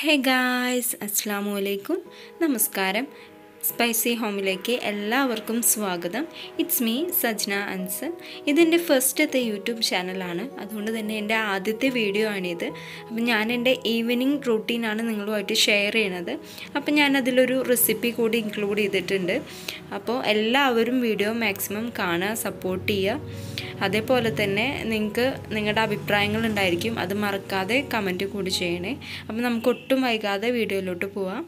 Hey guys അസ്സാം വലൈക്കും നമസ്കാരം സ്പൈസി ഹോമിലേക്ക് എല്ലാവർക്കും സ്വാഗതം ഇറ്റ്സ് മീ സജ്ന അൻസർ ഇതെൻ്റെ ഫസ്റ്റത്തെ യൂട്യൂബ് ചാനലാണ് അതുകൊണ്ട് തന്നെ എൻ്റെ ആദ്യത്തെ വീഡിയോ ആണിത് അപ്പം ഞാൻ എൻ്റെ ഈവനിങ് റൂട്ടീനാണ് നിങ്ങളുമായിട്ട് ഷെയർ ചെയ്യണത് അപ്പം ഞാൻ അതിലൊരു റെസിപ്പി കൂടി ഇൻക്ലൂഡ് ചെയ്തിട്ടുണ്ട് അപ്പോൾ എല്ലാവരും വീഡിയോ മാക്സിമം കാണുക സപ്പോർട്ട് ചെയ്യുക അതേപോലെ തന്നെ നിങ്ങൾക്ക് നിങ്ങളുടെ അഭിപ്രായങ്ങൾ ഉണ്ടായിരിക്കും അത് മറക്കാതെ കമൻറ്റ് കൂടി ചെയ്യണേ അപ്പം നമുക്ക് ഒട്ടും വൈകാതെ വീഡിയോയിലോട്ട് പോവാം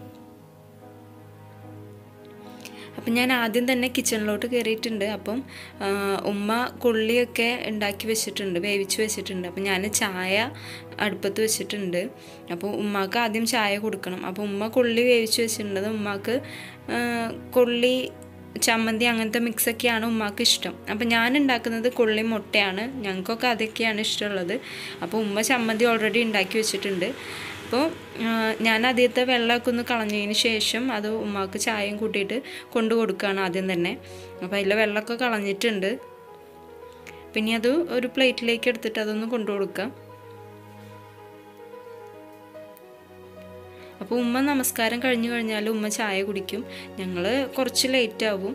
അപ്പം ഞാൻ ആദ്യം തന്നെ കിച്ചണിലോട്ട് കയറിയിട്ടുണ്ട് അപ്പം ഉമ്മ കൊള്ളിയൊക്കെ ഉണ്ടാക്കി വെച്ചിട്ടുണ്ട് വേവിച്ച് വെച്ചിട്ടുണ്ട് അപ്പം ഞാൻ ചായ അടുപ്പത്ത് വെച്ചിട്ടുണ്ട് അപ്പോൾ ഉമ്മാക്ക് ആദ്യം ചായ കൊടുക്കണം അപ്പോൾ ഉമ്മ കൊള്ളി വേവിച്ച് വെച്ചിട്ടുണ്ട് ഉമ്മാക്ക് കൊള്ളി ചമ്മന്തി അങ്ങനത്തെ മിക്സൊക്കെയാണ് ഉമ്മാക്ക് ഇഷ്ടം അപ്പോൾ ഞാൻ ഉണ്ടാക്കുന്നത് കൊള്ളി മുട്ടയാണ് ഞങ്ങൾക്കൊക്കെ അതൊക്കെയാണ് ഇഷ്ടമുള്ളത് അപ്പോൾ ഉമ്മ ചമ്മന്തി ഓൾറെഡി ഉണ്ടാക്കി വെച്ചിട്ടുണ്ട് അപ്പോൾ ഞാൻ ആദ്യത്തെ വെള്ളമൊക്കെ ഒന്ന് കളഞ്ഞതിന് ശേഷം അത് ഉമ്മാക്ക് ചായയും കൂട്ടിയിട്ട് കൊണ്ടു കൊടുക്കുകയാണ് ആദ്യം തന്നെ അപ്പോൾ അതിലെ വെള്ളമൊക്കെ കളഞ്ഞിട്ടുണ്ട് പിന്നെ അത് ഒരു പ്ലേറ്റിലേക്ക് എടുത്തിട്ട് അതൊന്ന് കൊണ്ടു കൊടുക്കാം അപ്പോൾ ഉമ്മ നമസ്കാരം കഴിഞ്ഞു കഴിഞ്ഞാൽ ഉമ്മ ചായ കുടിക്കും ഞങ്ങൾ കുറച്ച് ലേറ്റ് ആവും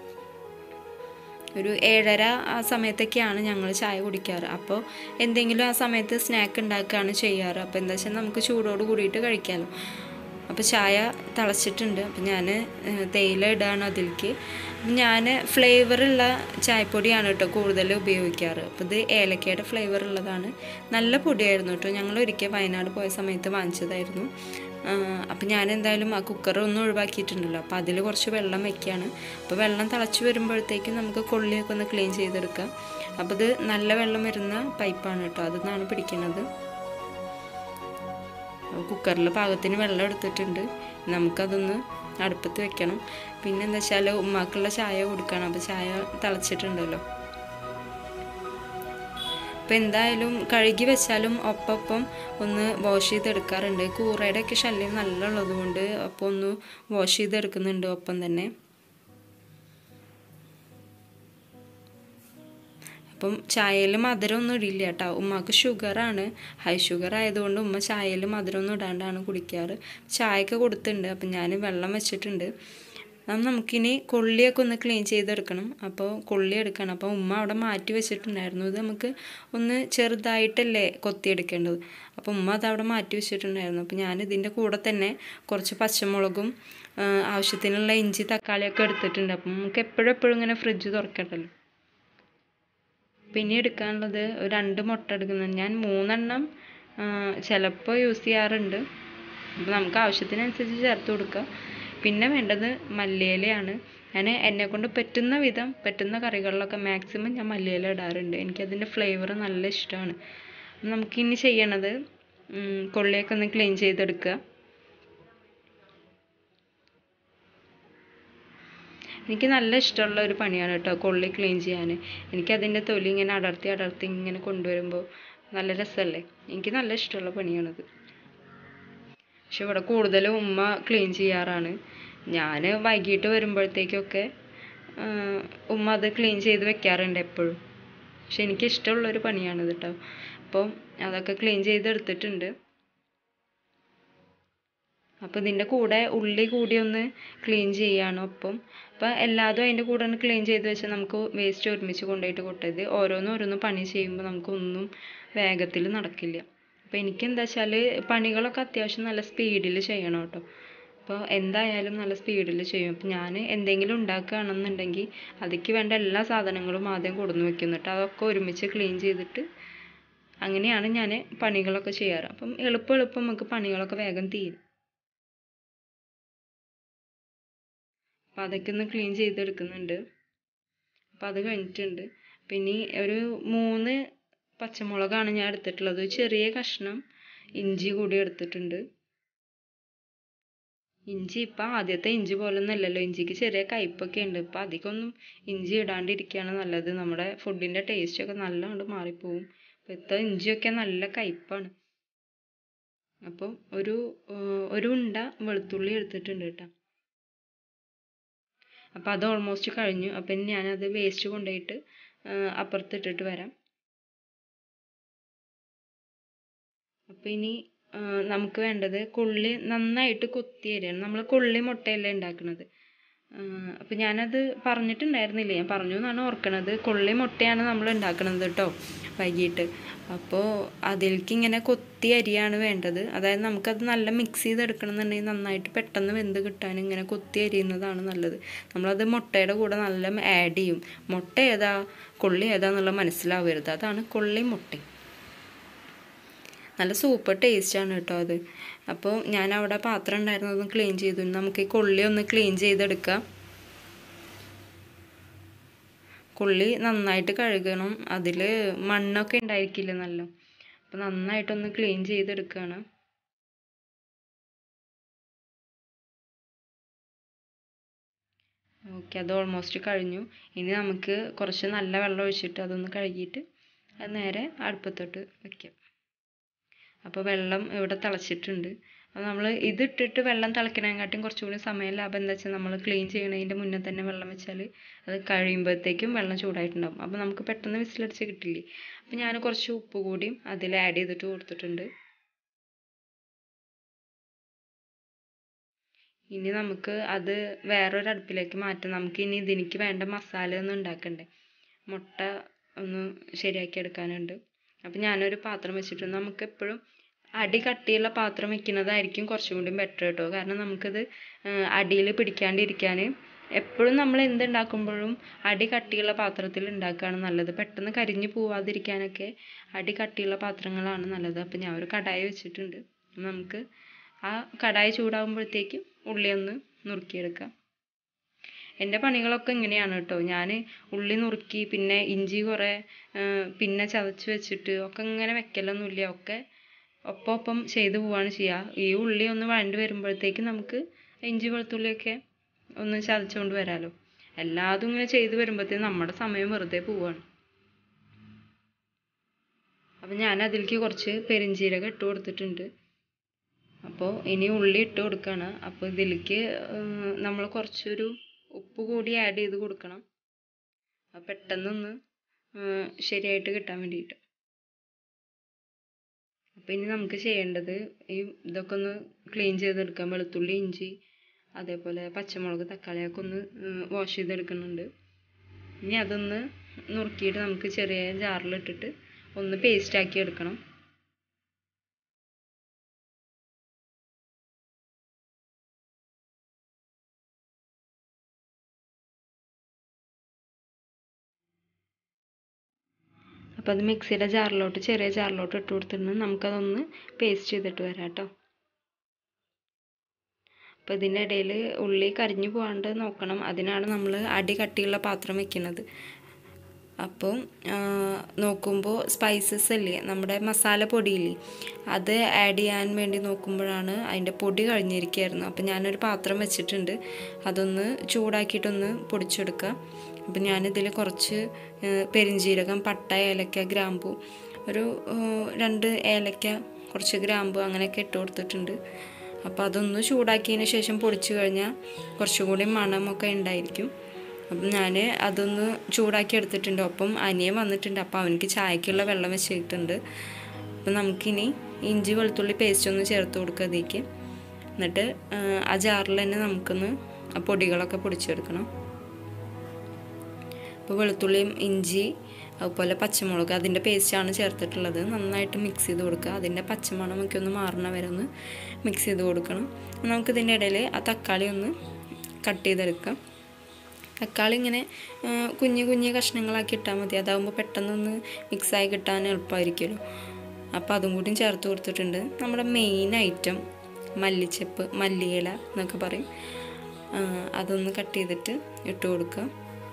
ഒരു ഏഴര ആ സമയത്തൊക്കെയാണ് ഞങ്ങൾ ചായ കുടിക്കാറ് അപ്പോൾ എന്തെങ്കിലും ആ സമയത്ത് സ്നാക്ക് ഉണ്ടാക്കുകയാണ് ചെയ്യാറ് അപ്പോൾ എന്താ വെച്ചാൽ നമുക്ക് ചൂടോട് കൂടിയിട്ട് കഴിക്കാമല്ലോ അപ്പോൾ ചായ തിളച്ചിട്ടുണ്ട് അപ്പോൾ ഞാൻ തേയില ഇടാണ് അതിലേക്ക് ഞാൻ ഫ്ലേവറുള്ള ചായപ്പൊടിയാണ് കേട്ടോ കൂടുതൽ ഉപയോഗിക്കാറ് അപ്പോൾ ഇത് ഏലക്കയുടെ ഫ്ലേവർ ഉള്ളതാണ് നല്ല പൊടിയായിരുന്നു കേട്ടോ ഞങ്ങൾ ഒരിക്കൽ വയനാട് പോയ സമയത്ത് വാങ്ങിച്ചതായിരുന്നു അപ്പോൾ ഞാൻ എന്തായാലും ആ കുക്കർ ഒന്നും ഒഴിവാക്കിയിട്ടുണ്ടല്ലോ അപ്പോൾ അതിൽ കുറച്ച് വെള്ളം വെക്കുകയാണ് അപ്പോൾ വെള്ളം തിളച്ച് വരുമ്പോഴത്തേക്കും നമുക്ക് കൊള്ളിയൊക്കെ ഒന്ന് ക്ലീൻ ചെയ്തെടുക്കാം അപ്പോൾ ഇത് നല്ല വെള്ളം വരുന്ന പൈപ്പാണ് കേട്ടോ അതിന്നാണ് പിടിക്കുന്നത് കുക്കറിൽ പാകത്തിന് വെള്ളം എടുത്തിട്ടുണ്ട് നമുക്കതൊന്ന് അടുപ്പത്ത് വെക്കണം പിന്നെ എന്താ വെച്ചാൽ ഉമ്മാക്കുള്ള ചായ കൊടുക്കണം അപ്പോൾ ചായ തിളച്ചിട്ടുണ്ടല്ലോ അപ്പോൾ എന്തായാലും കഴുകി വെച്ചാലും ഒപ്പം ഒന്ന് വാഷ് ചെയ്തെടുക്കാറുണ്ട് കൂറയുടെ ഒക്കെ ശല്യം നല്ല ഉള്ളത് കൊണ്ട് അപ്പോൾ ഒന്ന് വാഷ് ചെയ്തെടുക്കുന്നുണ്ട് ഒപ്പം തന്നെ അപ്പം ചായയിൽ മധുരമൊന്നും ഇടില്ല കേട്ടോ ഉമ്മക്ക് ഷുഗറാണ് ഹൈ ഷുഗർ ആയതുകൊണ്ട് ഉമ്മ ചായയിൽ മധുരമൊന്നും ഇടാണ്ടാണ് കുടിക്കാറ് ചായയൊക്കെ കൊടുത്തിട്ടുണ്ട് അപ്പം ഞാൻ വെള്ളം വെച്ചിട്ടുണ്ട് നമുക്കിനി കൊള്ളിയൊക്കെ ഒന്ന് ക്ലീൻ ചെയ്തെടുക്കണം അപ്പോൾ കൊള്ളി എടുക്കണം അപ്പോൾ ഉമ്മ അവിടെ മാറ്റി വെച്ചിട്ടുണ്ടായിരുന്നു ഇത് നമുക്ക് ഒന്ന് ചെറുതായിട്ടല്ലേ കൊത്തിയെടുക്കേണ്ടത് അപ്പോൾ ഉമ്മ അത് അവിടെ മാറ്റി വെച്ചിട്ടുണ്ടായിരുന്നു അപ്പോൾ ഞാൻ ഇതിൻ്റെ കൂടെ തന്നെ കുറച്ച് പച്ചമുളകും ആവശ്യത്തിനുള്ള ഇഞ്ചി തക്കാളിയൊക്കെ എടുത്തിട്ടുണ്ട് അപ്പം നമുക്ക് എപ്പോഴും എപ്പോഴും ഇങ്ങനെ ഫ്രിഡ്ജ് തുറക്കണ്ടല്ലോ പിന്നെ എടുക്കാനുള്ളത് ഒരു രണ്ട് മുട്ട എടുക്കുന്നുണ്ട് ഞാൻ മൂന്നെണ്ണം ചിലപ്പോൾ യൂസ് ചെയ്യാറുണ്ട് അപ്പോൾ നമുക്ക് ആവശ്യത്തിനനുസരിച്ച് ചേർത്ത് കൊടുക്കുക പിന്നെ വേണ്ടത് മല്ലിയിലയാണ് ഞാൻ എന്നെ കൊണ്ട് പറ്റുന്ന വിധം പറ്റുന്ന കറികളിലൊക്കെ മാക്സിമം ഞാൻ മല്ലിയില ഇടാറുണ്ട് എനിക്കതിൻ്റെ ഫ്ലേവർ നല്ല ഇഷ്ടമാണ് നമുക്കിനി ചെയ്യണത് കൊള്ളിയൊക്കെ ഒന്ന് ക്ലീൻ ചെയ്തെടുക്കുക എനിക്ക് നല്ല ഇഷ്ടമുള്ള ഒരു പണിയാണ് കേട്ടോ കൊള്ളി ക്ലീൻ ചെയ്യാൻ എനിക്കതിൻ്റെ തൊലി ഇങ്ങനെ അടർത്തി അടർത്തി ഇങ്ങനെ കൊണ്ടുവരുമ്പോൾ നല്ല രസമല്ലേ എനിക്ക് നല്ല ഇഷ്ടമുള്ള പണിയാണത് പക്ഷെ ഇവിടെ കൂടുതലും ഉമ്മ ക്ലീൻ ചെയ്യാറാണ് ഞാൻ വൈകിട്ട് വരുമ്പോഴത്തേക്കൊക്കെ ഉമ്മ അത് ക്ലീൻ ചെയ്ത് വെക്കാറുണ്ട് എപ്പോഴും പക്ഷെ എനിക്ക് ഇഷ്ടമുള്ളൊരു പണിയാണിത് കേട്ടോ അപ്പോൾ അതൊക്കെ ക്ലീൻ ചെയ്തെടുത്തിട്ടുണ്ട് അപ്പോൾ ഇതിൻ്റെ കൂടെ ഉള്ളി കൂടി ഒന്ന് ക്ലീൻ ചെയ്യാണ് ഒപ്പം അപ്പോൾ എല്ലാതും അതിൻ്റെ കൂടെ ഒന്ന് ക്ലീൻ ചെയ്ത് വെച്ചാൽ നമുക്ക് വേസ്റ്റ് ഒരുമിച്ച് കൊണ്ടുപോയിട്ട് കൊട്ടരുത് ഓരോന്നും ഓരോന്നും പണി ചെയ്യുമ്പോൾ നമുക്കൊന്നും വേഗത്തിൽ നടക്കില്ല അപ്പോൾ എനിക്ക് എന്താ വെച്ചാൽ പണികളൊക്കെ അത്യാവശ്യം നല്ല സ്പീഡിൽ ചെയ്യണം കേട്ടോ അപ്പോൾ എന്തായാലും നല്ല സ്പീഡിൽ ചെയ്യും അപ്പോൾ ഞാൻ എന്തെങ്കിലും ഉണ്ടാക്കുകയാണെന്നുണ്ടെങ്കിൽ അതിക്ക് വേണ്ട എല്ലാ സാധനങ്ങളും ആദ്യം കൊടുന്ന് വെക്കും എന്നിട്ട് അതൊക്കെ ഒരുമിച്ച് ക്ലീൻ ചെയ്തിട്ട് അങ്ങനെയാണ് ഞാൻ പണികളൊക്കെ ചെയ്യാറ് അപ്പം എളുപ്പം എളുപ്പം നമുക്ക് പണികളൊക്കെ വേഗം തീരും അപ്പം അതൊക്കെ ഒന്ന് ക്ലീൻ ചെയ്തെടുക്കുന്നുണ്ട് അപ്പോൾ അത് കഴിഞ്ഞിട്ടുണ്ട് പിന്നെ ഒരു മൂന്ന് പച്ചമുളകാണ് ഞാൻ എടുത്തിട്ടുള്ളത് ചെറിയ കഷ്ണം ഇഞ്ചി കൂടി എടുത്തിട്ടുണ്ട് ഇഞ്ചി ഇപ്പം ആദ്യത്തെ ഇഞ്ചി പോലെ ഒന്നല്ലല്ലോ ഇഞ്ചിക്ക് ചെറിയ കയ്പ്പൊക്കെ ഉണ്ട് ഇപ്പം അധികമൊന്നും ഇഞ്ചി ഇടാണ്ടിരിക്കുകയാണ് നല്ലത് നമ്മുടെ ഫുഡിൻ്റെ ടേസ്റ്റൊക്കെ നല്ലതുകൊണ്ട് മാറിപ്പോവും ഇപ്പോഴത്തെ ഇഞ്ചിയൊക്കെ നല്ല കയ്പ്പാണ് അപ്പം ഒരു ഒരു ഉണ്ട വെളുത്തുള്ളി എടുത്തിട്ടുണ്ട് കേട്ടോ അപ്പം അത് ഓൾമോസ്റ്റ് കഴിഞ്ഞു അപ്പം ഞാനത് വേസ്റ്റ് കൊണ്ടുപോയിട്ട് അപ്പുറത്തിട്ടിട്ട് വരാം അപ്പോൾ ഇനി ആ, നമുക്ക് വേണ്ടത് കൊള്ളി നന്നായിട്ട് കൊത്തി അരിയണം നമ്മൾ കൊള്ളി മുട്ടയല്ലേ ഉണ്ടാക്കുന്നത് അപ്പം ഞാനത് പറഞ്ഞിട്ടുണ്ടായിരുന്നില്ല ഞാൻ പറഞ്ഞു എന്നാണ് ഓർക്കണത് കൊള്ളി മുട്ടയാണ് നമ്മൾ ഉണ്ടാക്കണത് കേട്ടോ വൈകിട്ട് അപ്പോൾ അതിലേക്ക് ഇങ്ങനെ കൊത്തി അരിയാണ് വേണ്ടത് അതായത് നമുക്കത് നല്ല മിക്സ് ചെയ്തെടുക്കണം എന്നുണ്ടെങ്കിൽ നന്നായിട്ട് പെട്ടെന്ന് വെന്ത് കിട്ടാൻ ഇങ്ങനെ കൊത്തി അരിയുന്നതാണ് നല്ലത് നമ്മളത് മുട്ടയുടെ കൂടെ നല്ല ആഡ് ചെയ്യും മുട്ട ഏതാ കൊള്ളി ഏതാന്നുള്ളത് മനസ്സിലാവരുത് അതാണ് കൊള്ളി മുട്ട നല്ല സൂപ്പർ ടേസ്റ്റാണ് കേട്ടോ അത് അപ്പോൾ ഞാൻ അവിടെ പാത്രം ഉണ്ടായിരുന്നതൊന്ന് ക്ലീൻ ചെയ്തു നമുക്ക് ഈ കൊള്ളി ഒന്ന് ക്ലീൻ ചെയ്തെടുക്കാം കൊള്ളി നന്നായിട്ട് കഴുകണം അതിൽ മണ്ണൊക്കെ ഉണ്ടായിരിക്കില്ല നല്ല അപ്പോൾ നന്നായിട്ടൊന്ന് ക്ലീൻ ചെയ്തെടുക്കുകയാണ് ഓക്കെ അത് ഓൾമോസ്റ്റ് കഴിഞ്ഞു ഇനി നമുക്ക് കുറച്ച് നല്ല വെള്ളം ഒഴിച്ചിട്ട് അതൊന്ന് കഴുകിയിട്ട് അത് നേരെ അടുപ്പത്തോട്ട് വെക്കാം അപ്പോൾ വെള്ളം ഇവിടെ തിളച്ചിട്ടുണ്ട് അപ്പോൾ നമ്മൾ ഇതിട്ടിട്ട് വെള്ളം തിളയ്ക്കണേക്കാട്ടും കുറച്ചുകൂടി സമയം ലാഭം എന്താ വെച്ചാൽ നമ്മൾ ക്ലീൻ ചെയ്യണതിൻ്റെ മുന്നേ തന്നെ വെള്ളം വെച്ചാൽ അത് കഴിയുമ്പോഴത്തേക്കും വെള്ളം ചൂടായിട്ടുണ്ടാവും അപ്പോൾ നമുക്ക് പെട്ടെന്ന് വിസിലടിച്ച് കിട്ടില്ലേ അപ്പോൾ ഞാൻ കുറച്ച് ഉപ്പ് കൂടിയും അതിൽ ആഡ് ചെയ്തിട്ട് കൊടുത്തിട്ടുണ്ട് ഇനി നമുക്ക് അത് വേറൊരു അടുപ്പിലേക്ക് മാറ്റാം നമുക്ക് ഇനി ഇതിലേക്ക് വേണ്ട മസാല ഒന്നും ഉണ്ടാക്കണ്ടേ മുട്ട ഒന്ന് ശരിയാക്കി എടുക്കാനുണ്ട് അപ്പം ഞാനൊരു പാത്രം വെച്ചിട്ടുണ്ട് നമുക്ക് എപ്പോഴും അടി കട്ടിയുള്ള പാത്രം വെക്കുന്നതായിരിക്കും കുറച്ചും കൂടി ബെറ്റർ കേട്ടോ കാരണം നമുക്കത് അടിയിൽ പിടിക്കാണ്ടിരിക്കാൻ എപ്പോഴും നമ്മൾ എന്തുണ്ടാക്കുമ്പോഴും അടി കട്ടിയുള്ള പാത്രത്തിൽ ഉണ്ടാക്കുകയാണ് നല്ലത് പെട്ടെന്ന് കരിഞ്ഞു പോവാതിരിക്കാനൊക്കെ അടി കട്ടിയുള്ള പാത്രങ്ങളാണ് നല്ലത് അപ്പം ഞാൻ ഒരു കടായി വെച്ചിട്ടുണ്ട് നമുക്ക് ആ കടായി ചൂടാകുമ്പോഴത്തേക്കും ഉള്ളി ഒന്ന് നുറുക്കിയെടുക്കാം എൻ്റെ പണികളൊക്കെ ഇങ്ങനെയാണ് കേട്ടോ ഞാൻ ഉള്ളി നുറുക്കി പിന്നെ ഇഞ്ചി കുറേ പിന്നെ ചതച്ച് വെച്ചിട്ട് ഒക്കെ ഇങ്ങനെ വെക്കലൊന്നുമില്ല ഒക്കെ ഒപ്പം ഒപ്പം ചെയ്തു പോവാണ് ചെയ്യുക ഈ ഉള്ളി ഒന്ന് വഴണ്ട് വരുമ്പോഴത്തേക്ക് നമുക്ക് ഇഞ്ചി വെളുത്തുള്ളിയൊക്കെ ഒന്ന് ചതച്ചുകൊണ്ട് വരാമല്ലോ എല്ലാതും ഇങ്ങനെ ചെയ്തു വരുമ്പോഴത്തേക്കും നമ്മുടെ സമയം വെറുതെ പോവാണ് അപ്പം ഞാൻ അതിലേക്ക് കുറച്ച് പെരിഞ്ജീരകം ഇട്ട് കൊടുത്തിട്ടുണ്ട് അപ്പോൾ ഇനി ഉള്ളി ഇട്ട് കൊടുക്കുകയാണ് അപ്പോൾ ഇതിലേക്ക് നമ്മൾ കുറച്ചൊരു ഉപ്പ് കൂടി ആഡ് ചെയ്ത് കൊടുക്കണം അത് പെട്ടെന്നൊന്ന് ശരിയായിട്ട് കിട്ടാൻ വേണ്ടിയിട്ട് അപ്പോൾ ഇനി നമുക്ക് ചെയ്യേണ്ടത് ഈ ഇതൊക്കെ ഒന്ന് ക്ലീൻ ചെയ്തെടുക്കാം വെളുത്തുള്ളി ഇഞ്ചി അതേപോലെ പച്ചമുളക് തക്കാളിയൊക്കെ ഒന്ന് വാഷ് ചെയ്തെടുക്കുന്നുണ്ട് ഇനി അതൊന്ന് നുറുക്കിയിട്ട് നമുക്ക് ചെറിയ ജാറിലിട്ടിട്ട് ഒന്ന് പേസ്റ്റ് ആക്കി എടുക്കണം അപ്പോൾ അത് മിക്സിയുടെ ജാറിലോട്ട് ചെറിയ ജാറിലോട്ട് ഇട്ട് കൊടുത്തിട്ട് നമുക്കതൊന്ന് പേസ്റ്റ് ചെയ്തിട്ട് വരാം കേട്ടോ അപ്പോൾ ഇതിൻ്റെ ഇടയിൽ ഉള്ളി കരിഞ്ഞു പോകാണ്ട് നോക്കണം അതിനാണ് നമ്മൾ അടി കട്ടിയുള്ള പാത്രം വെക്കുന്നത് അപ്പോൾ നോക്കുമ്പോൾ സ്പൈസസ് അല്ലേ നമ്മുടെ മസാല പൊടിയില്ലേ അത് ആഡ് ചെയ്യാൻ വേണ്ടി നോക്കുമ്പോഴാണ് അതിൻ്റെ പൊടി കഴിഞ്ഞിരിക്കുകയായിരുന്നു അപ്പോൾ ഞാനൊരു പാത്രം വെച്ചിട്ടുണ്ട് അതൊന്ന് ചൂടാക്കിയിട്ടൊന്ന് പൊടിച്ചെടുക്കുക അപ്പം ഞാനിതിൽ കുറച്ച് പെരിഞ്ജീരകം പട്ട ഏലക്ക ഗ്രാമ്പു ഒരു രണ്ട് ഏലക്ക കുറച്ച് ഗ്രാമ്പു അങ്ങനെയൊക്കെ ഇട്ട് കൊടുത്തിട്ടുണ്ട് അപ്പോൾ അതൊന്ന് ചൂടാക്കിയതിന് ശേഷം പൊടിച്ചു കഴിഞ്ഞാൽ കുറച്ചുകൂടി മണമൊക്കെ ഉണ്ടായിരിക്കും അപ്പം ഞാൻ അതൊന്ന് ചൂടാക്കി എടുത്തിട്ടുണ്ട് ഒപ്പം അനിയൻ വന്നിട്ടുണ്ട് അപ്പോൾ അവനക്ക് ചായക്കുള്ള വെള്ളം വെച്ചിട്ടുണ്ട് അപ്പം നമുക്കിനി ഇഞ്ചി വെളുത്തുള്ളി പേസ്റ്റ് ഒന്ന് ചേർത്ത് കൊടുക്കുക അതിലേക്ക് എന്നിട്ട് ആ ജാറിൽ തന്നെ നമുക്കൊന്ന് ആ പൊടികളൊക്കെ പൊടിച്ചെടുക്കണം അപ്പോൾ വെളുത്തുള്ളിയും ഇഞ്ചി അതുപോലെ പച്ചമുളക് അതിൻ്റെ പേസ്റ്റാണ് ചേർത്തിട്ടുള്ളത് നന്നായിട്ട് മിക്സ് ചെയ്ത് കൊടുക്കുക അതിൻ്റെ പച്ചമണമൊക്കെ ഒന്ന് മാറണ വരെ ഒന്ന് മിക്സ് ചെയ്ത് കൊടുക്കണം നമുക്കിതിൻ്റെ ഇടയിൽ ആ തക്കാളി ഒന്ന് കട്ട് ചെയ്തെടുക്കാം തക്കാളി ഇങ്ങനെ കുഞ്ഞു കുഞ്ഞു കഷ്ണങ്ങളാക്കി ഇട്ടാൽ മതി അതാകുമ്പോൾ പെട്ടെന്നൊന്ന് മിക്സായി കിട്ടാൻ എളുപ്പമായിരിക്കുമല്ലോ അപ്പോൾ അതും കൂടി ചേർത്ത് കൊടുത്തിട്ടുണ്ട് നമ്മുടെ മെയിൻ ഐറ്റം മല്ലിച്ചപ്പ് മല്ലിയില എന്നൊക്കെ പറയും അതൊന്ന് കട്ട് ചെയ്തിട്ട് ഇട്ട് കൊടുക്കുക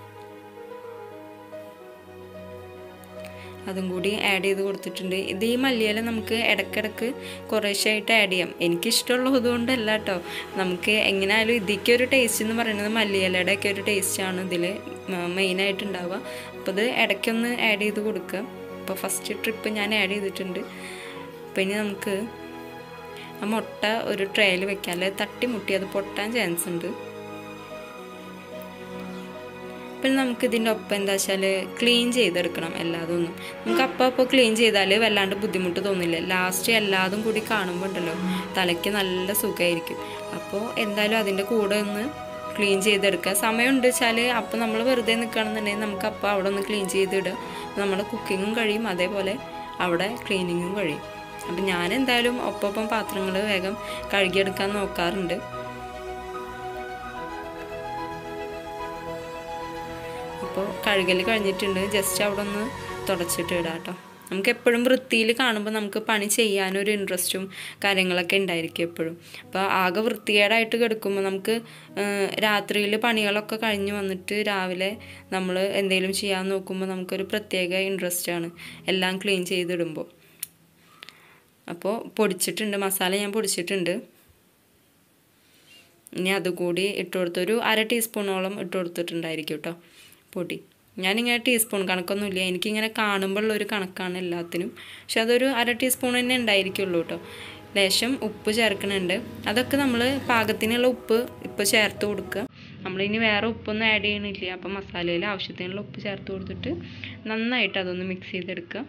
അതും കൂടി ആഡ് ചെയ്ത് കൊടുത്തിട്ടുണ്ട് ഇത് ഈ മല്ലിയില നമുക്ക് ഇടയ്ക്കിടയ്ക്ക് കുറേശ്ശായിട്ട് ആഡ് ചെയ്യാം എനിക്കിഷ്ടമുള്ളത് കൊണ്ടല്ല കേട്ടോ നമുക്ക് എങ്ങനെയായാലും ഇതിലേക്ക് ഒരു ടേസ്റ്റ് എന്ന് പറയുന്നത് മല്ലിയിലയുടെ ഒക്കെ ഒരു ടേസ്റ്റാണ് ഇതിൽ മെയിനായിട്ട് ഉണ്ടാവുക അപ്പോൾ ഇത് ഇടയ്ക്കൊന്ന് ആഡ് ചെയ്ത് കൊടുക്കുക അപ്പോൾ ഫസ്റ്റ് ട്രിപ്പ് ഞാൻ ആഡ് ചെയ്തിട്ടുണ്ട് അപ്പോൾ ഇനി നമുക്ക് ആ മുട്ട ഒരു ട്രേയിൽ വെക്കാം അല്ലെങ്കിൽ തട്ടി മുട്ടി അത് പൊട്ടാൻ ചാൻസ് ഉണ്ട് പിന്നെ നമുക്ക് ഇതിൻ്റെ ഒപ്പം എന്താ വെച്ചാൽ ക്ലീൻ ചെയ്തെടുക്കണം എല്ലാതും ഒന്നും നമുക്ക് അപ്പോൾ അപ്പോൾ ക്ലീൻ ചെയ്താൽ വല്ലാണ്ട് ബുദ്ധിമുട്ട് തോന്നില്ല ലാസ്റ്റ് എല്ലാതും കൂടി കാണുമ്പോൾ ഉണ്ടല്ലോ തലയ്ക്ക് നല്ല സുഖമായിരിക്കും അപ്പോൾ എന്തായാലും അതിൻ്റെ കൂടെ ഒന്ന് ക്ലീൻ ചെയ്തെടുക്കുക സമയമുണ്ട് വെച്ചാൽ അപ്പോൾ നമ്മൾ വെറുതെ നിൽക്കുകയാണെന്നുണ്ടെങ്കിൽ നമുക്ക് അപ്പോൾ അവിടെ ഒന്ന് ക്ലീൻ ചെയ്തിടുക നമ്മുടെ കുക്കിങ്ങും കഴിയും അതേപോലെ അവിടെ ക്ലീനിങ്ങും കഴിയും അപ്പം ഞാൻ എന്തായാലും ഒപ്പം പാത്രങ്ങൾ വേഗം കഴുകിയെടുക്കാൻ നോക്കാറുണ്ട് അപ്പോൾ കഴുകൽ കഴിഞ്ഞിട്ടുണ്ട് ജസ്റ്റ് അവിടെ ഒന്ന് തുടച്ചിട്ട് ഇടാം കേട്ടോ നമുക്ക് എപ്പോഴും വൃത്തിയിൽ കാണുമ്പോൾ നമുക്ക് പണി ചെയ്യാനൊരു ഇൻട്രസ്റ്റും കാര്യങ്ങളൊക്കെ ഉണ്ടായിരിക്കും എപ്പോഴും അപ്പോൾ ആകെ വൃത്തികേടായിട്ട് കിടക്കുമ്പോൾ നമുക്ക് രാത്രിയിൽ പണികളൊക്കെ കഴിഞ്ഞ് വന്നിട്ട് രാവിലെ നമ്മൾ എന്തെങ്കിലും ചെയ്യാൻ നോക്കുമ്പോൾ നമുക്കൊരു പ്രത്യേക ഇൻട്രസ്റ്റാണ് എല്ലാം ക്ലീൻ ചെയ്തിടുമ്പോൾ അപ്പോൾ പൊടിച്ചിട്ടുണ്ട് മസാല ഞാൻ പൊടിച്ചിട്ടുണ്ട് ഇനി അതുകൂടി ഇട്ട് കൊടുത്തൊരു അര ടീസ്പൂണോളം ഇട്ട് കൊടുത്തിട്ടുണ്ടായിരിക്കും കേട്ടോ പൊടി ഞാനിങ്ങനെ ടീസ്പൂൺ കണക്കൊന്നുമില്ല എനിക്കിങ്ങനെ കാണുമ്പോഴുള്ള ഒരു കണക്കാണ് എല്ലാത്തിനും പക്ഷെ അതൊരു അര ടീസ്പൂൺ തന്നെ ഉണ്ടായിരിക്കുള്ളൂ കേട്ടോ ലേശം ഉപ്പ് ചേർക്കണുണ്ട് അതൊക്കെ നമ്മൾ പാകത്തിനുള്ള ഉപ്പ് ഇപ്പോൾ ചേർത്ത് കൊടുക്കുക നമ്മളിനി വേറെ ഉപ്പൊന്നും ആഡ് ചെയ്യണില്ല അപ്പം മസാലയിൽ ആവശ്യത്തിനുള്ള ഉപ്പ് ചേർത്ത് കൊടുത്തിട്ട് നന്നായിട്ട് അതൊന്ന് മിക്സ് ചെയ്തെടുക്കുക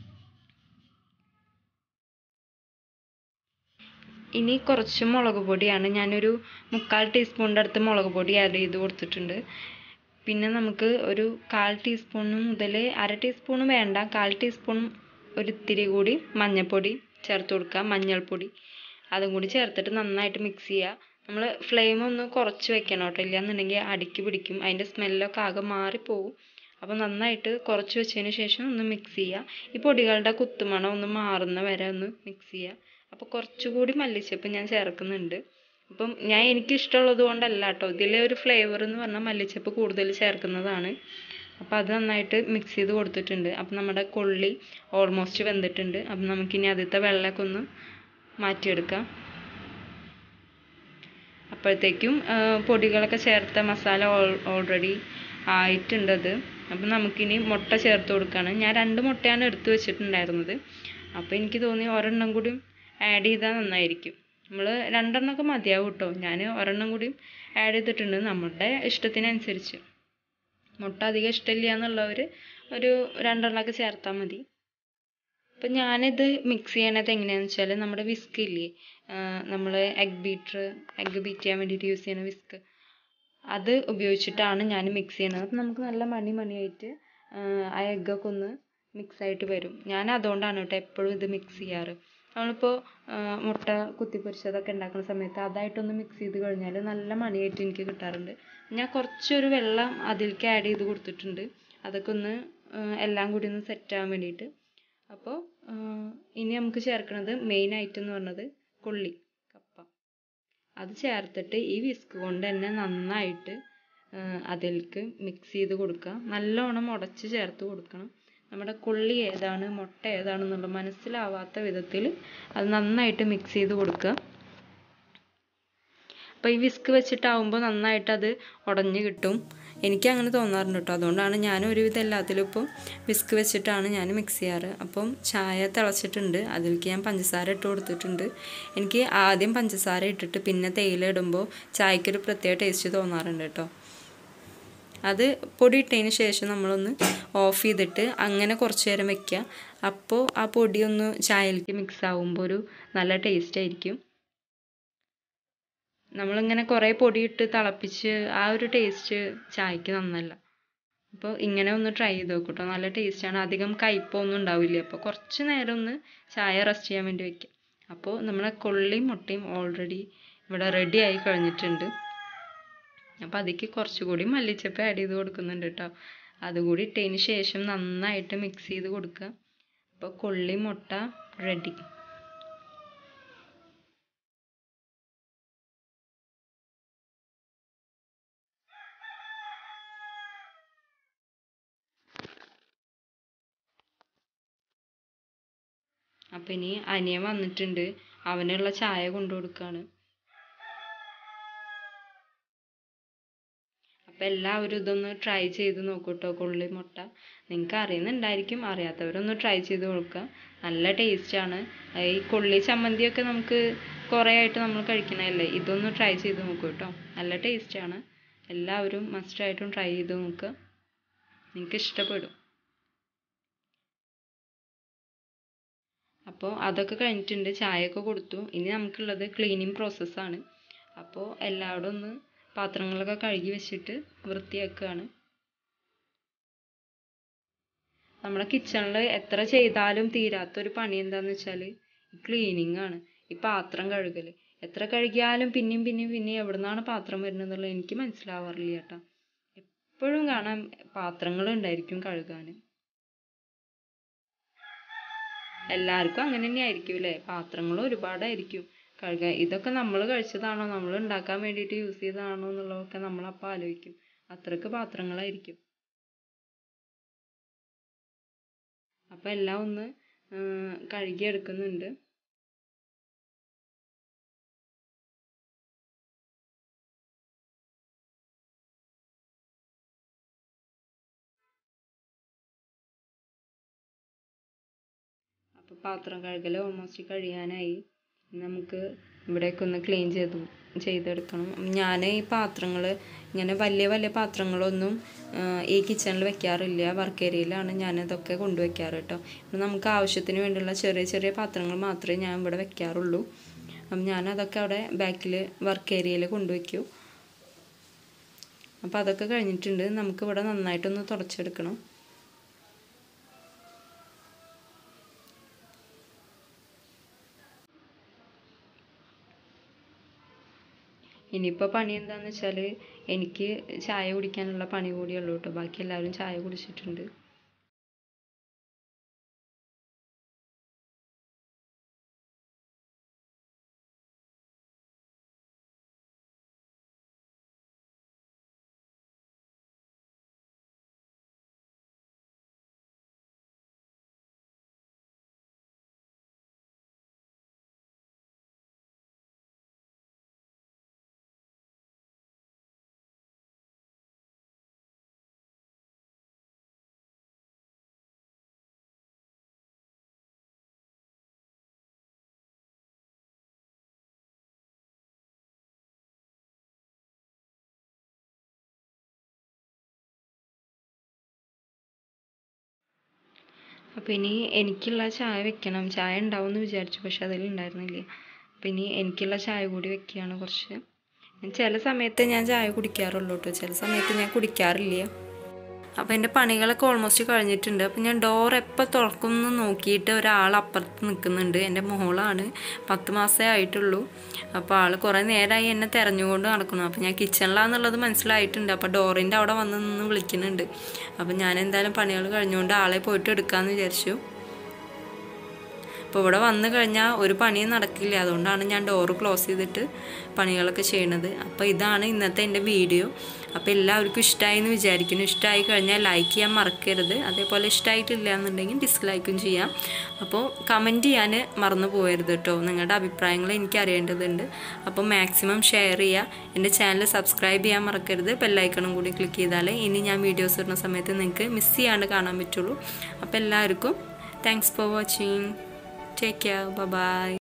ഇനി കുറച്ച് മുളക് പൊടിയാണ് ഞാനൊരു മുക്കാൽ ടീസ്പൂണിൻ്റെ അടുത്ത് മുളക് പൊടി ആഡ് ചെയ്ത് കൊടുത്തിട്ടുണ്ട് പിന്നെ നമുക്ക് ഒരു കാൽ ടീസ്പൂൺ മുതൽ അര ടീസ്പൂൺ വേണ്ട കാൽ ടീസ്പൂൺ ഒരു ഇത്തിരി കൂടി മഞ്ഞൾപ്പൊടി ചേർത്ത് കൊടുക്കുക മഞ്ഞൾപ്പൊടി അതും കൂടി ചേർത്തിട്ട് നന്നായിട്ട് മിക്സ് ചെയ്യുക നമ്മൾ ഫ്ലെയിം ഒന്ന് കുറച്ച് വെക്കണം കേട്ടോ ഇല്ലാന്നുണ്ടെങ്കിൽ അടിക്ക് പിടിക്കും അതിൻ്റെ സ്മെല്ലൊക്കെ ആകെ മാറിപ്പോവും അപ്പോൾ നന്നായിട്ട് കുറച്ച് വെച്ചതിന് ശേഷം ഒന്ന് മിക്സ് ചെയ്യുക ഈ പൊടികളുടെ കുത്തുമണം ഒന്ന് മാറുന്ന വരെ ഒന്ന് മിക്സ് ചെയ്യുക അപ്പോൾ കുറച്ചുകൂടി മല്ലിച്ചപ്പ് ഞാൻ ചേർക്കുന്നുണ്ട് അപ്പം ഞാൻ എനിക്ക് ഇഷ്ടമുള്ളത് കൊണ്ടല്ല കേട്ടോ ഇതിലെ ഒരു ഫ്ലേവർ എന്ന് പറഞ്ഞാൽ മല്ലിച്ചപ്പ് കൂടുതൽ ചേർക്കുന്നതാണ് അപ്പോൾ അത് നന്നായിട്ട് മിക്സ് ചെയ്ത് കൊടുത്തിട്ടുണ്ട് അപ്പം നമ്മുടെ കൊള്ളി ഓൾമോസ്റ്റ് വെന്തിട്ടുണ്ട് അപ്പം നമുക്കിനി ആദ്യത്തെ വെള്ളമൊക്കെ ഒന്ന് മാറ്റിയെടുക്കാം അപ്പോഴത്തേക്കും പൊടികളൊക്കെ ചേർത്ത മസാല ഓൾറെഡി ആയിട്ടുണ്ടത് അപ്പം നമുക്കിനി മുട്ട ചേർത്ത് കൊടുക്കുകയാണ് ഞാൻ രണ്ട് മുട്ടയാണ് എടുത്തു വെച്ചിട്ടുണ്ടായിരുന്നത് അപ്പോൾ എനിക്ക് തോന്നി ഒരെണ്ണം കൂടി ആഡ് ചെയ്താൽ നന്നായിരിക്കും നമ്മൾ രണ്ടെണ്ണമൊക്കെ മതിയാവും കേട്ടോ ഞാൻ ഒരെണ്ണം കൂടി ആഡ് ചെയ്തിട്ടുണ്ട് നമ്മുടെ ഇഷ്ടത്തിനനുസരിച്ച് മുട്ട അധികം ഇഷ്ടമില്ല എന്നുള്ളവർ ഒരു രണ്ടെണ്ണമൊക്കെ ചേർത്താൽ മതി അപ്പം ഞാനിത് മിക്സ് ചെയ്യണത് എങ്ങനെയാണെന്ന് വെച്ചാൽ നമ്മുടെ വിസ്ക് ഇല്ലേ നമ്മൾ എഗ് ബീറ്റർ എഗ് ബീറ്റ് ചെയ്യാൻ വേണ്ടിയിട്ട് യൂസ് ചെയ്യുന്ന വിസ്ക് അത് ഉപയോഗിച്ചിട്ടാണ് ഞാൻ മിക്സ് ചെയ്യണത് അപ്പം നമുക്ക് നല്ല മണി മണിയായിട്ട് ആ എഗ്ഗൊക്കെ ഒന്ന് മിക്സ് ആയിട്ട് വരും ഞാൻ അതുകൊണ്ടാണ് കേട്ടോ എപ്പോഴും ഇത് മിക്സ് ചെയ്യാറ് നമ്മളിപ്പോൾ മുട്ട കുത്തിപ്പൊരിച്ചതൊക്കെ ഉണ്ടാക്കുന്ന സമയത്ത് അതായിട്ടൊന്ന് മിക്സ് ചെയ്ത് കഴിഞ്ഞാൽ നല്ല മണിയായിട്ട് എനിക്ക് കിട്ടാറുണ്ട് ഞാൻ കുറച്ചൊരു വെള്ളം അതിലേക്ക് ആഡ് ചെയ്ത് കൊടുത്തിട്ടുണ്ട് അതൊക്കെ ഒന്ന് എല്ലാം കൂടി ഒന്ന് സെറ്റ് ആവാൻ വേണ്ടിയിട്ട് അപ്പോൾ ഇനി നമുക്ക് ചേർക്കുന്നത് മെയിൻ ഐറ്റം എന്ന് പറഞ്ഞത് കൊള്ളി കപ്പ അത് ചേർത്തിട്ട് ഈ വിസ്ക് കൊണ്ട് തന്നെ നന്നായിട്ട് അതിലേക്ക് മിക്സ് ചെയ്ത് കൊടുക്കുക നല്ലോണം ഉടച്ച് ചേർത്ത് കൊടുക്കണം നമ്മുടെ കൊള്ളി ഏതാണ് മുട്ട ഏതാണെന്നുള്ള മനസ്സിലാവാത്ത വിധത്തിൽ അത് നന്നായിട്ട് മിക്സ് ചെയ്ത് കൊടുക്കുക അപ്പോൾ ഈ വിസ്ക് വെച്ചിട്ടാവുമ്പോൾ നന്നായിട്ട് അത് ഉടഞ്ഞ് കിട്ടും എനിക്ക് അങ്ങനെ തോന്നാറുണ്ട് കേട്ടോ അതുകൊണ്ടാണ് ഞാൻ ഒരുവിധം എല്ലാത്തിലും ഇപ്പോൾ വിസ്ക് വെച്ചിട്ടാണ് ഞാൻ മിക്സ് ചെയ്യാറ് അപ്പം ചായ തിളച്ചിട്ടുണ്ട് അതിലേക്ക് ഞാൻ പഞ്ചസാര ഇട്ട് കൊടുത്തിട്ടുണ്ട് എനിക്ക് ആദ്യം പഞ്ചസാര ഇട്ടിട്ട് പിന്നെ തേയില ഇടുമ്പോൾ ചായക്കൊരു പ്രത്യേക ടേസ്റ്റ് തോന്നാറുണ്ട് കേട്ടോ അത് പൊടി ഇട്ടതിന് ശേഷം നമ്മളൊന്ന് ഓഫ് ചെയ്തിട്ട് അങ്ങനെ കുറച്ച് നേരം വെക്കുക അപ്പോൾ ആ പൊടി ഒന്ന് ചായയിലേക്ക് മിക്സ് ആകുമ്പോൾ ഒരു നല്ല ടേസ്റ്റ് ആയിരിക്കും നമ്മളിങ്ങനെ കുറേ പൊടിയിട്ട് തിളപ്പിച്ച് ആ ഒരു ടേസ്റ്റ് ചായക്ക് നന്നല്ല അപ്പോൾ ഇങ്ങനെ ഒന്ന് ട്രൈ ചെയ്ത് നോക്കൂ കേട്ടോ നല്ല ടേസ്റ്റാണ് അധികം കയ്പൊന്നും ഉണ്ടാവില്ല അപ്പോൾ കുറച്ച് നേരം ഒന്ന് ചായ റെസ്റ്റ് ചെയ്യാൻ വേണ്ടി വെക്കുക അപ്പോൾ നമ്മളെ കൊള്ളിയും മുട്ടയും ഓൾറെഡി ഇവിടെ റെഡി ആയി കഴിഞ്ഞിട്ടുണ്ട് അപ്പോൾ അതിലേക്ക് കുറച്ചുകൂടി മല്ലിച്ചപ്പ് ആഡ് ചെയ്ത് കൊടുക്കുന്നുണ്ട് കേട്ടോ അതുകൂടി ഇട്ടതിന് ശേഷം നന്നായിട്ട് മിക്സ് ചെയ്ത് കൊടുക്കുക അപ്പോൾ കൊള്ളി മുട്ട റെഡി അപ്പം ഇനി അനിയൻ വന്നിട്ടുണ്ട് അവനുള്ള ചായ കൊണ്ടു കൊടുക്കുകയാണ് അപ്പോൾ എല്ലാവരും ഇതൊന്ന് ട്രൈ ചെയ്ത് നോക്കൂ കേട്ടോ കൊള്ളി മുട്ട നിങ്ങൾക്ക് അറിയുന്നുണ്ടായിരിക്കും അറിയാത്തവരൊന്ന് ട്രൈ ചെയ്ത് നോക്കുക നല്ല ടേസ്റ്റാണ് ഈ കൊള്ളി ചമ്മന്തിയൊക്കെ നമുക്ക് കുറേ ആയിട്ട് നമ്മൾ കഴിക്കണതല്ലേ ഇതൊന്ന് ട്രൈ ചെയ്ത് നോക്കൂ കേട്ടോ നല്ല ടേസ്റ്റാണ് എല്ലാവരും മസ്റ്റായിട്ടും ട്രൈ ചെയ്ത് നോക്കുക നിങ്ങൾക്ക് ഇഷ്ടപ്പെടും അപ്പോൾ അതൊക്കെ കഴിഞ്ഞിട്ടുണ്ട് ചായയൊക്കെ കൊടുത്തു ഇനി നമുക്കുള്ളത് ക്ലീനിങ് പ്രോസസ്സാണ് അപ്പോൾ എല്ലാവരും ഒന്ന് പാത്രങ്ങളൊക്കെ കഴുകി വെച്ചിട്ട് വൃത്തിയാക്കുകയാണ് നമ്മുടെ കിച്ചണിൽ എത്ര ചെയ്താലും തീരാത്തൊരു പണി എന്താണെന്ന് വെച്ചാൽ ക്ലീനിങ് ആണ് ഈ പാത്രം കഴുകൽ എത്ര കഴുകിയാലും പിന്നെയും പിന്നെയും പിന്നെയും എവിടെ നിന്നാണ് പാത്രം വരുന്നത് എന്നുള്ളത് എനിക്ക് മനസ്സിലാവാറില്ല കേട്ടോ എപ്പോഴും കാണാൻ പാത്രങ്ങൾ ഉണ്ടായിരിക്കും കഴുകാൻ എല്ലാവർക്കും അങ്ങനെ തന്നെ ആയിരിക്കും അല്ലേ പാത്രങ്ങൾ ഒരുപാടായിരിക്കും കഴുകാൻ ഇതൊക്കെ നമ്മൾ കഴിച്ചതാണോ നമ്മൾ ഉണ്ടാക്കാൻ വേണ്ടിയിട്ട് യൂസ് ചെയ്തതാണോ എന്നുള്ളതൊക്കെ നമ്മൾ അപ്പോൾ ആലോചിക്കും അത്രയ്ക്ക് പാത്രങ്ങളായിരിക്കും അപ്പം എല്ലാം ഒന്ന് കഴുകിയെടുക്കുന്നുണ്ട് അപ്പോൾ പാത്രം കഴുകൽ ഓൾമോസ്റ്റ് കഴിയാനായി നമുക്ക് ഇവിടെയൊക്കെ ഒന്ന് ക്ലീൻ ചെയ്ത് ചെയ്തെടുക്കണം ഞാൻ ഈ പാത്രങ്ങൾ ഇങ്ങനെ വലിയ വലിയ പാത്രങ്ങളൊന്നും ഈ കിച്ചണിൽ വെക്കാറില്ല വർക്ക് ഏരിയയിലാണ് ഞാനതൊക്കെ കൊണ്ടുവയ്ക്കാറ് കേട്ടോ ഇപ്പം നമുക്ക് ആവശ്യത്തിന് വേണ്ടിയുള്ള ചെറിയ ചെറിയ പാത്രങ്ങൾ മാത്രമേ ഞാൻ ഇവിടെ വെക്കാറുള്ളൂ അപ്പം ഞാനതൊക്കെ അവിടെ ബാക്കിൽ വർക്ക് ഏരിയയിൽ കൊണ്ടുവയ്ക്കും അപ്പോൾ അതൊക്കെ കഴിഞ്ഞിട്ടുണ്ട് നമുക്കിവിടെ നന്നായിട്ടൊന്ന് തുടച്ചെടുക്കണം ഇനിയിപ്പോൾ പണി എന്താണെന്ന് വെച്ചാൽ എനിക്ക് ചായ കുടിക്കാനുള്ള പണി കൂടിയുള്ളൂ കേട്ടോ ബാക്കി എല്ലാവരും ചായ കുടിച്ചിട്ടുണ്ട് അപ്പോൾ ഇനി എനിക്കുള്ള ചായ വെക്കണം ചായ ഉണ്ടാവും എന്ന് വിചാരിച്ചു പക്ഷെ അതിൽ ഉണ്ടായിരുന്നില്ല അപ്പോൾ ഇനി എനിക്കുള്ള ചായ കൂടി വെക്കുകയാണ് കുറച്ച് ചില സമയത്ത് ഞാൻ ചായ കുടിക്കാറുള്ളൂ കേട്ടോ ചില സമയത്ത് ഞാൻ കുടിക്കാറില്ല അപ്പോൾ എൻ്റെ പണികളൊക്കെ ഓൾമോസ്റ്റ് കഴിഞ്ഞിട്ടുണ്ട് അപ്പോൾ ഞാൻ ഡോർ എപ്പോൾ തുറക്കുമെന്ന് നോക്കിയിട്ട് ഒരാൾ അപ്പുറത്ത് നിൽക്കുന്നുണ്ട് എൻ്റെ മോളാണ് പത്ത് മാസമേ ആയിട്ടുള്ളൂ അപ്പോൾ ആൾ കുറേ നേരമായി എന്നെ തിരഞ്ഞുകൊണ്ട് നടക്കുന്നു അപ്പോൾ ഞാൻ കിച്ചണിലാന്നുള്ളത് മനസ്സിലായിട്ടുണ്ട് അപ്പോൾ ഡോറിൻ്റെ അവിടെ വന്ന് നിന്ന് വിളിക്കുന്നുണ്ട് അപ്പോൾ ഞാൻ എന്തായാലും പണികൾ കഴിഞ്ഞുകൊണ്ട് ആളെ പോയിട്ട് എടുക്കാമെന്ന് വിചാരിച്ചു അപ്പോൾ ഇവിടെ വന്നു കഴിഞ്ഞാൽ ഒരു പണിയും നടക്കില്ല അതുകൊണ്ടാണ് ഞാൻ ഡോറ് ക്ലോസ് ചെയ്തിട്ട് പണികളൊക്കെ ചെയ്യണത് അപ്പോൾ ഇതാണ് ഇന്നത്തെ എൻ്റെ വീഡിയോ അപ്പോൾ എല്ലാവർക്കും ഇഷ്ടമായി എന്ന് വിചാരിക്കുന്നു ഇഷ്ടമായി കഴിഞ്ഞാൽ ലൈക്ക് ചെയ്യാൻ മറക്കരുത് അതേപോലെ ഇഷ്ടമായിട്ടില്ല എന്നുണ്ടെങ്കിൽ ഡിസ്ലൈക്കും ചെയ്യാം അപ്പോൾ കമൻറ്റ് ചെയ്യാൻ മറന്നു പോകരുത് കേട്ടോ നിങ്ങളുടെ അഭിപ്രായങ്ങൾ എനിക്ക് അറിയേണ്ടതുണ്ട് അപ്പോൾ മാക്സിമം ഷെയർ ചെയ്യുക എൻ്റെ ചാനൽ സബ്സ്ക്രൈബ് ചെയ്യാൻ മറക്കരുത് ബെല്ലൈക്കണും കൂടി ക്ലിക്ക് ചെയ്താലേ ഇനി ഞാൻ വീഡിയോസ് ഇടുന്ന സമയത്ത് നിങ്ങൾക്ക് മിസ് ചെയ്യാണ്ട് കാണാൻ പറ്റുള്ളൂ അപ്പോൾ എല്ലാവർക്കും thanks for watching Take care. Bye bye.